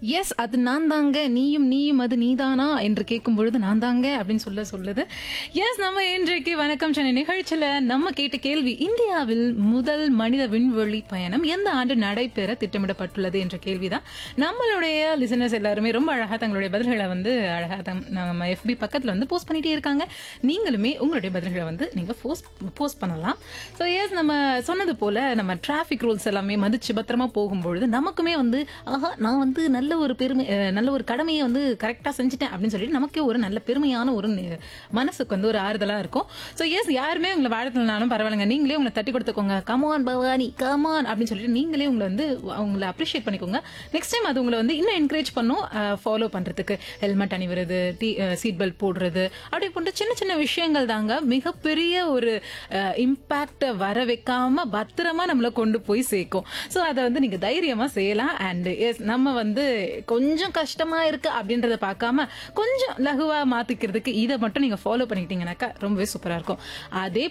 S அது நான் தாங்க நீயும் நீயும் அது நீதானா என்று கேட்கும் பொழுது நான் தாங்க அப்படின்னு சொல்ல சொல்லுது எஸ் நம்ம இன்றைக்கு வணக்கம் சென்னை நிகழ்ச்சியில நம்ம கேட்ட கேள்வி இந்தியாவில் முதல் மனித விண்வெளி பயணம் எந்த ஆண்டு நடைபெற திட்டமிடப்பட்டுள்ளது என்ற கேள்விதான் நம்மளுடைய லிசனர்ஸ் எல்லாருமே ரொம்ப அழகா தங்களுடைய பதில்களை வந்து அழகா தம்- நம்ம எஃபி பக்கத்துல வந்து போஸ்ட் பண்ணிட்டே இருக்காங்க நீங்களுமே உங்களுடைய பதில்களை வந்து நீங்க போஸ்ட் போஸ்ட் பண்ணலாம் ஸோ எஸ் நம்ம சொன்னது போல நம்ம டிராஃபிக் ரூல்ஸ் எல்லாமே மதிச்சு பத்திரமா போகும்பொழுது நமக்குமே வந்து ஆஹா நான் வந்து நல்ல ஒரு பெருமை அஹ், நல்ல ஒரு கடமையை வந்து கரெக்டாக செஞ்சுட்டேன் அப்படின்னு சொல்லிட்டு நமக்கே ஒரு நல்ல பெருமையான ஒரு நி- மனசுக்கு வந்து ஒரு ஆறுதலா இருக்கும் ஸோ எஸ் யாருமே உங்களை வாழ்த்தலனாலும் பரவாயில்லைங்க நீங்களே உங்களை தட்டி கொடுத்துக்கோங்க கமான் பவானி கமான் அப்படின்னு சொல்லிட்டு நீங்களே உங்களை வந்து அவங்கள அப்ரிஷியேட் பண்ணிக்கோங்க நெக்ஸ்ட் டைம் அது உங்களை வந்து இன்னும் என்கரேஜ் பண்ணும் ஃபாலோ பண்றதுக்கு ஹெல்மெட் அணிவது சீட் பெல்ட் போடுறது அப்படி போன்ற சின்ன சின்ன விஷயங்கள் தாங்க மிகப்பெரிய ஒரு இம்பாக்ட வர வைக்காம பத்திரமா நம்மளை கொண்டு போய் சேர்க்கும் ஸோ அதை வந்து நீங்க தைரியமா செய்யலாம் அண்ட் எஸ் நம்ம வந்து கொஞ்சம் கஷ்டமா இருக்கு அப்படின்றத பார்க்காம கொஞ்சம் லகுவா மாத்திக்கிறதுக்கு இதை மட்டும் நீங்க ஃபாலோ பண்ணிக்கிட்டீங்கன்னாக்கா ரொம்பவே சூப்பரா இருக்கும் அதே